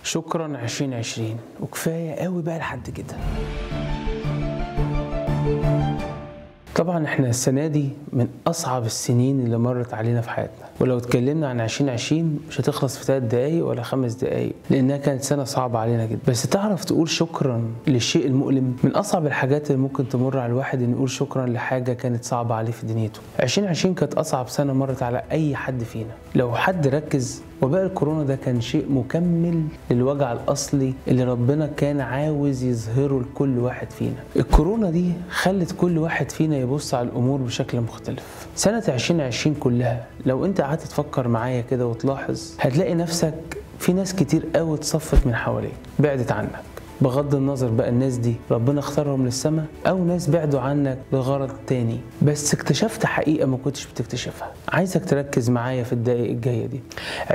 شكرا 2020 وكفايه قوي بقى لحد كده طبعا احنا السنه دي من اصعب السنين اللي مرت علينا في حياتنا ولو اتكلمنا عن 2020 مش هتخلص في 3 دقايق ولا 5 دقايق لانها كانت سنه صعبه علينا جدا بس تعرف تقول شكرا للشيء المؤلم من اصعب الحاجات اللي ممكن تمر على الواحد ان يقول شكرا لحاجه كانت صعبه عليه في دنيته 2020 كانت اصعب سنه مرت على اي حد فينا لو حد ركز وباء الكورونا ده كان شيء مكمل للوجع الاصلي اللي ربنا كان عاوز يظهره لكل واحد فينا الكورونا دي خلت كل واحد فينا يبص على الامور بشكل مختلف سنه 2020 كلها لو انت قعدت تفكر معايا كده وتلاحظ هتلاقي نفسك في ناس كتير قوي اتصفت من حواليك بعدت عنك بغض النظر بقى الناس دي ربنا اختارهم للسماء او ناس بعدوا عنك لغرض تاني بس اكتشفت حقيقه ما كنتش بتكتشفها عايزك تركز معايا في الدقائق الجايه دي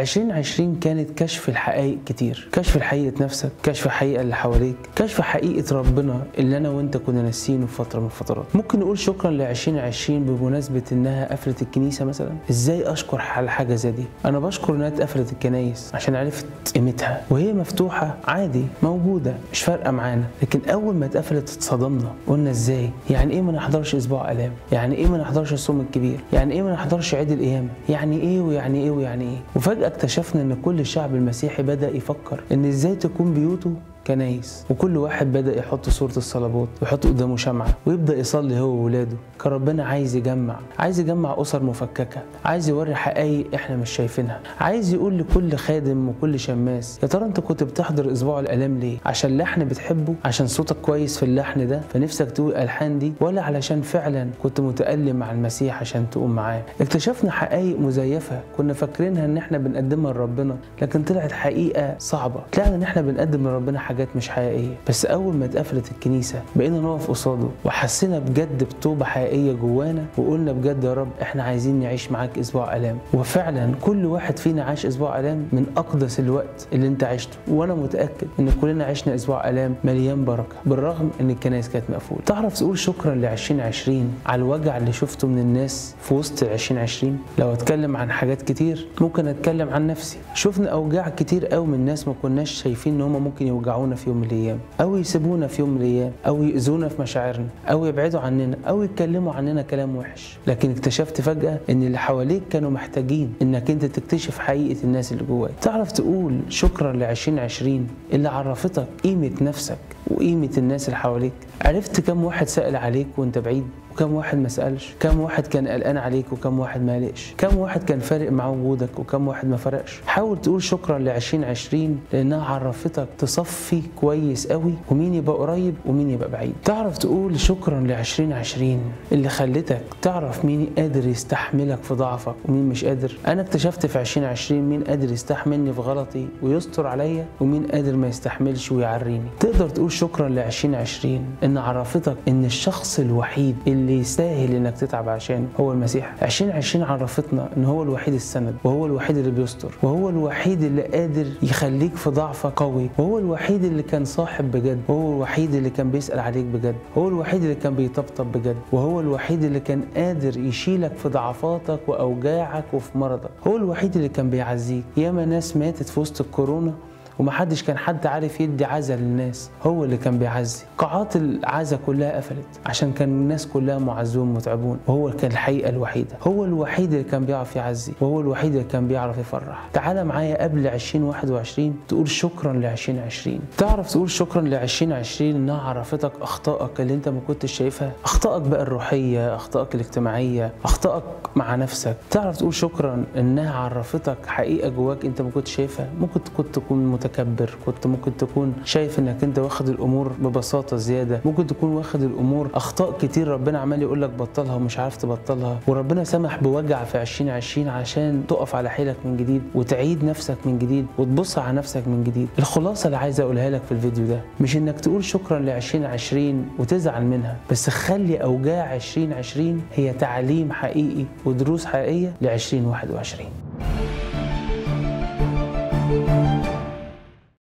2020 كانت كشف الحقائق كتير كشف حقيقه نفسك كشف حقيقه اللي حواليك كشف حقيقه ربنا اللي انا وانت كنا ناسينه في فتره من الفترات ممكن نقول شكرا ل 2020 بمناسبه انها قفلت الكنيسه مثلا ازاي اشكر على حاجه زي دي انا بشكر انها اتقفلت الكنايس عشان عرفت قيمتها وهي مفتوحه عادي موجوده مش فارقه معانا لكن اول ما اتقفلت اتصدمنا قلنا ازاي يعني ايه ما نحضرش اسبوع الام يعني ايه ما نحضرش الصوم الكبير يعني ايه ما نحضرش عيد القيامه يعني ايه ويعني ايه ويعني ايه وفجاه اكتشفنا ان كل الشعب المسيحي بدا يفكر ان ازاي تكون بيوته كنايس وكل واحد بدا يحط صوره الصليبات ويحط قدامه شمعه ويبدا يصلي هو وولاده كان ربنا عايز يجمع عايز يجمع اسر مفككه عايز يوري حقائق احنا مش شايفينها عايز يقول لكل خادم وكل شماس يا ترى انت كنت بتحضر اسبوع الالام ليه عشان لحن بتحبه عشان صوتك كويس في اللحن ده فنفسك تقول الالحان دي ولا علشان فعلا كنت متالم مع المسيح عشان تقوم معاه اكتشفنا حقائق مزيفه كنا فاكرينها ان احنا بنقدمها لربنا لكن طلعت حقيقه صعبه طلعنا ان احنا بنقدم لربنا حاجات مش حقيقيه بس اول ما اتقفلت الكنيسه بقينا نقف قصاده وحسينا بجد بتوبه حقيقيه جوانا وقلنا بجد يا رب احنا عايزين نعيش معاك اسبوع الام وفعلا كل واحد فينا عاش اسبوع الام من اقدس الوقت اللي انت عشته وانا متاكد ان كلنا عشنا اسبوع الام مليان بركه بالرغم ان الكنائس كانت مقفوله تعرف تقول شكرا ل 2020 على الوجع اللي شفته من الناس في وسط 2020 لو اتكلم عن حاجات كتير ممكن اتكلم عن نفسي شفنا اوجاع كتير قوي من الناس ما كناش شايفين ان هم ممكن يوجعونا في يوم من الايام او يسيبونا في يوم من الايام او يؤذونا في مشاعرنا او يبعدوا عننا او يتكلموا عننا كلام وحش لكن اكتشفت فجاه ان اللي حواليك كانوا محتاجين انك انت تكتشف حقيقه الناس اللي جواك تعرف تقول شكرا ل 2020 اللي عرفتك قيمه نفسك وقيمه الناس اللي حواليك عرفت كم واحد سأل عليك وانت بعيد وكم واحد ما سألش كم واحد كان قلقان عليك وكم واحد ما قلقش كم واحد كان فارق مع وجودك وكم واحد ما فرقش حاول تقول شكرا ل 2020 لانها عرفتك تصفي كويس قوي ومين يبقى قريب ومين يبقى بعيد تعرف تقول شكرا ل 2020 اللي خلتك تعرف مين قادر يستحملك في ضعفك ومين مش قادر انا اكتشفت في 2020 مين قادر يستحملني في غلطي ويستر عليا ومين قادر ما يستحملش ويعريني تقدر تقول شكرا ل 2020 ان عرفتك ان الشخص الوحيد اللي يستاهل انك تتعب عشانه هو المسيح 2020 عرفتنا ان هو الوحيد السند وهو الوحيد اللي بيستر وهو الوحيد اللي قادر يخليك في ضعفك قوي وهو الوحيد اللي كان صاحب بجد وهو الوحيد اللي كان بيسأل عليك بجد هو الوحيد اللي كان بيطبطب بجد وهو الوحيد اللي كان قادر يشيلك في ضعفاتك واوجاعك وفي مرضك هو الوحيد اللي كان بيعزيك ياما ناس ماتت في وسط الكورونا ومحدش كان حد عارف يدي عزا للناس هو اللي كان بيعزي قاعات العزا كلها قفلت عشان كان الناس كلها معزون متعبون وهو كان الحقيقه الوحيده هو الوحيد اللي كان بيعرف يعزي وهو الوحيد اللي كان بيعرف يفرح تعال معايا قبل 2021 تقول شكرا ل 2020 تعرف تقول شكرا ل 2020 انها عرفتك اخطائك اللي انت ما كنتش شايفها اخطائك بقى الروحيه اخطائك الاجتماعيه اخطائك مع نفسك تعرف تقول شكرا انها عرفتك حقيقه جواك انت ما كنتش شايفها ممكن كنت تكون متكبر كنت ممكن تكون شايف انك انت واخد الامور ببساطه زياده ممكن تكون واخد الامور اخطاء كتير ربنا عمال يقول لك بطلها ومش عارف تبطلها وربنا سمح بوجع في 2020 عشان تقف على حيلك من جديد وتعيد نفسك من جديد وتبص على نفسك من جديد الخلاصه اللي عايز اقولها لك في الفيديو ده مش انك تقول شكرا ل 2020 وتزعل منها بس خلي اوجاع 2020 هي تعليم حقيقي ودروس حقيقيه ل 2021